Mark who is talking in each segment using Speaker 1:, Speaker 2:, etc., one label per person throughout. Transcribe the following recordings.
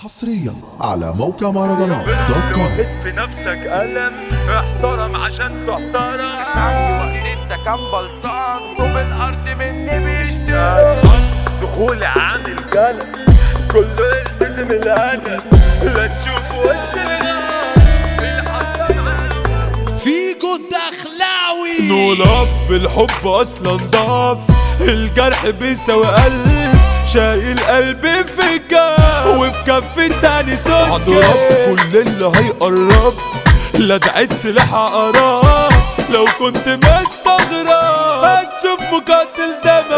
Speaker 1: حصريا على موقع مهرجانات دوت كوم
Speaker 2: واخد في نفسك قلم احترم عشان تحترم
Speaker 3: شعبي وقت انت كان بلطان طوب الارض مني بيشتاق
Speaker 2: دخولي عامل قلم كله يلتزم الهدف لا تشوف وش الغاب الحق معاه
Speaker 4: فيجو الدخلاوي
Speaker 2: نولف الحب اصلا ضعف الجرح بيساوي قلب شايل قلبي في كف وفي كف التاني سكر هضرب كل اللي هيقرب لدعت سلاح قراب لو كنت مستغرب هتشوف مقاتل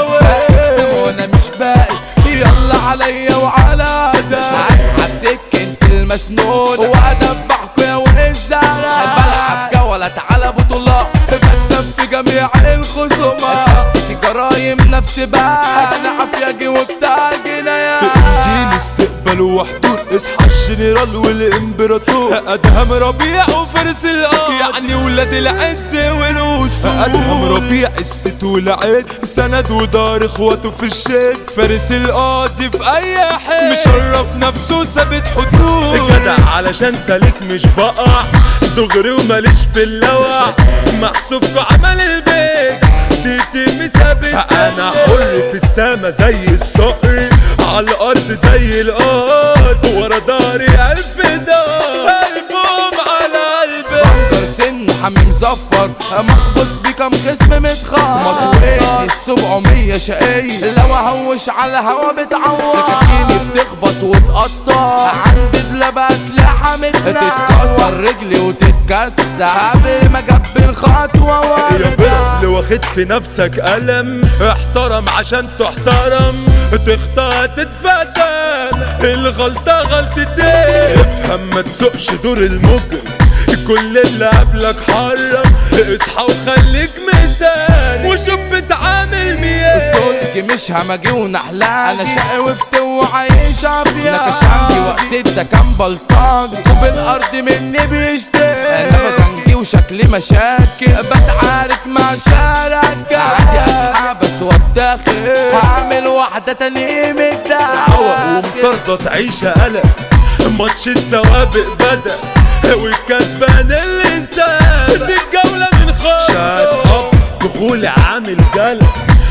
Speaker 2: دموي
Speaker 3: وانا مش باقي يلا عليا وعلى ده هسحب سكنت المسنون وادبحكوا يا ونزارة بلعب جولة على بطولات بكسب في جميع الخصومات جرايم نفس بقى انا عافية وبتاع جنايات
Speaker 2: دي الاستقبال وحدود اصحى الجنرال والامبراطور ادهم ربيع وفارس الارض يعني ولاد العز والاسود ادهم ربيع الست والعين سند ودار اخواته في الشيك فارس القاضي في اي حين مشرف نفسه ثابت حدود جدع علشان سالك مش بقع دغري وماليش في اللوع محسوبكوا عمل البيت سيتي مثابت انا حر في السما زي الصقر على الارض زي الارض ورا داري الف دار قلبهم على قلبي
Speaker 3: بنكر سن حمي مزفر مخبوط بكم خصم متخار مطويني السبعمية شقية لو اهوش على هوا بتعور سكاكيني بتخبط وتقطع عندي دلاب اسلحة متنع تتكسر رجلي وتتكسر قبل ما اجبل خطوة
Speaker 2: يا
Speaker 3: ورا
Speaker 2: بلد اللي واخد في نفسك قلم احترم عشان تحترم تخطى تتفتن الغلطة غلطتين افهم ما تسوقش دور المجرم كل اللي قبلك حرم اصحى وخليك مثال وشوف بتعامل مياه
Speaker 3: صوتي مش همجي ونحلان انا شقي وفت وعايش عافية نكش عندي وقت ده كان بلطان طوب الارض مني بيشتاق انا بزنجي وشكلي مشاكل بتعارك مع شارك عادي اتحبس واتاخد هعمل واحدة تاني
Speaker 2: هوا
Speaker 3: متداخل
Speaker 2: ومطاردة تعيش قلق ماتش السوابق بدأ والكسبان اللي زاد دي الجولة من خالص شات اب دخولي عامل قلق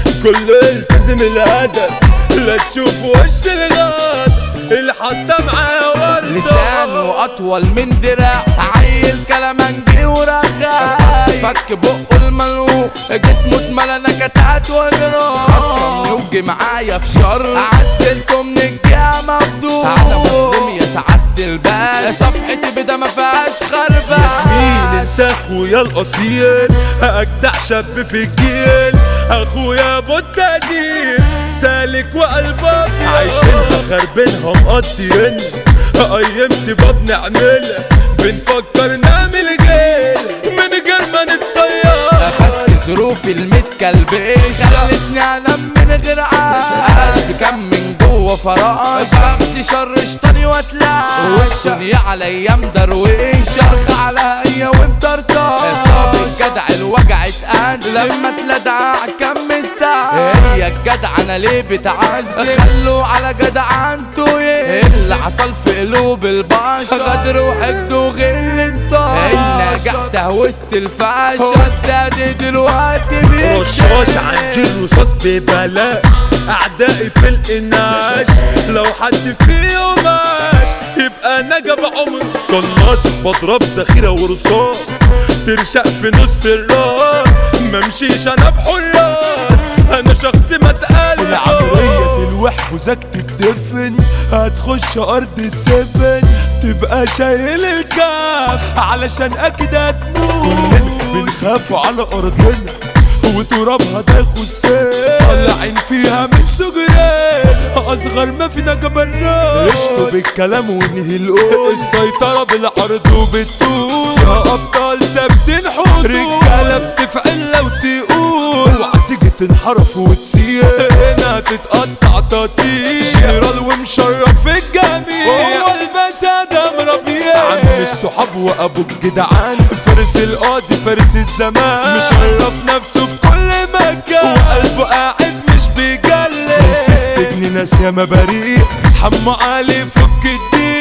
Speaker 2: كله يلتزم الهدف لا تشوف وش الغاد اللي حتى معاه ورده
Speaker 3: لسانه اطول من دراع عيل كلامنجي ورخا فك بقه الملوك جسمه اتملى نكتات والروح خصم يوجي معايا في شر عزلته من الجهه مفضوح انا مسلم يا سعد البال صفحتي بدا ما فيهاش خربة
Speaker 2: ياسمين انت اخويا الاصيل اجدع شاب في الجيل اخويا ابو التقدير سالك وقلبك عايشينها خربينها مقضيين ايام سباب نعملها بنفكر نعمل جيل من غير ما نتصير
Speaker 3: خس ظروفي المتكلبش خلتني انام من غير عقل قلبي كان من جوه فراش بغسي شر شطاني واتلاش والدنيا عليا مدرويش شرخ عليا ومطرطاش صاب الجدع الوجع اتقل لما اتلدع كان مستعد هي الجدع انا ليه بتعذب خلوا على جدع انتوا ايه اللي حصل في قلوب البشر غدر وحقد وغل انطاش النجاح وسط الفاشة السادة دلوقتي
Speaker 2: رشاش عندي الرصاص ببلاش اعدائي في الاناش لو حد فيهم ماش يبقى نجا بعمر قناص بضرب ذخيره ورصاص ترشق في نص الراس ممشيش انا بحراس انا شخص ما اتقال العمرية الوحب وزك تدفن هتخش ارض السفن تبقى شايل الكاف علشان اكيد هتموت كلنا بنخاف على ارضنا وترابها ده يخصنا طلعين فيها من صغرين اصغر ما فينا جبلنا عشتوا بالكلام ونهي القول السيطرة بالعرض وبالطول يا ابطال ثابتين حدود رجالة بتفعل لو تقول اوعى تيجي تنحرف وتسير هنا تتقطع تطير جنرال ومشرف الجميع هو الباشا ده مربيع عم الصحاب وابو الجدعان فارس القاضي فارس الزمان مشرف نفسه في كل مكان وقلبه قاعد مش بيجلد في السجن ناس ياما بريء حمو علي فك الدين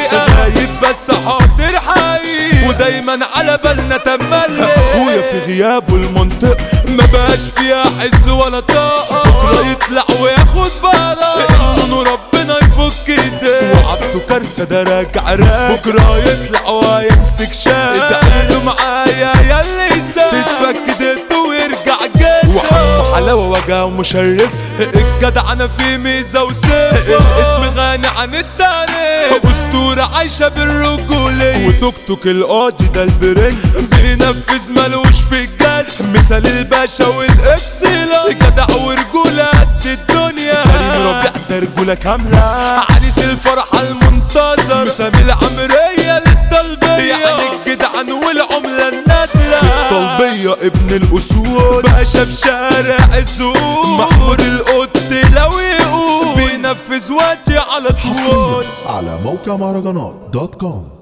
Speaker 2: لسه حاضر حقيقي ودايما على بالنا تملي اخويا في غيابه المنطق ما بقاش فيها عز ولا طاقة بكرة يطلع وياخد براءة انه ربنا يفك ايديه وعبده كارثة ده راجع راجع بكرة يطلع ويمسك شاي ادعيله معايا يا اللي يساعد تتفك ديته ويرجع جد وحمو حلاوة وجع مشرف الجدع انا في ميزة وسيف الاسم غني عن التاريخ اسطورة عايشة بالرجولية وتوك توك القاضي ده البرنس بينفذ ملوش في الجس مثال الباشا والاكسلة جدع ورجولة قد الدنيا كريم ربيع ده رجولة كاملة عريس الفرحة المنتظر مسامي العمرية للطلبية يعني الجدعان والعملة النادلة في الطلبية ابن الأصول باشا في شارع السوق محمود القط لو يقول بينفذ وقتي على طول
Speaker 1: على موقع مهرجانات دوت كوم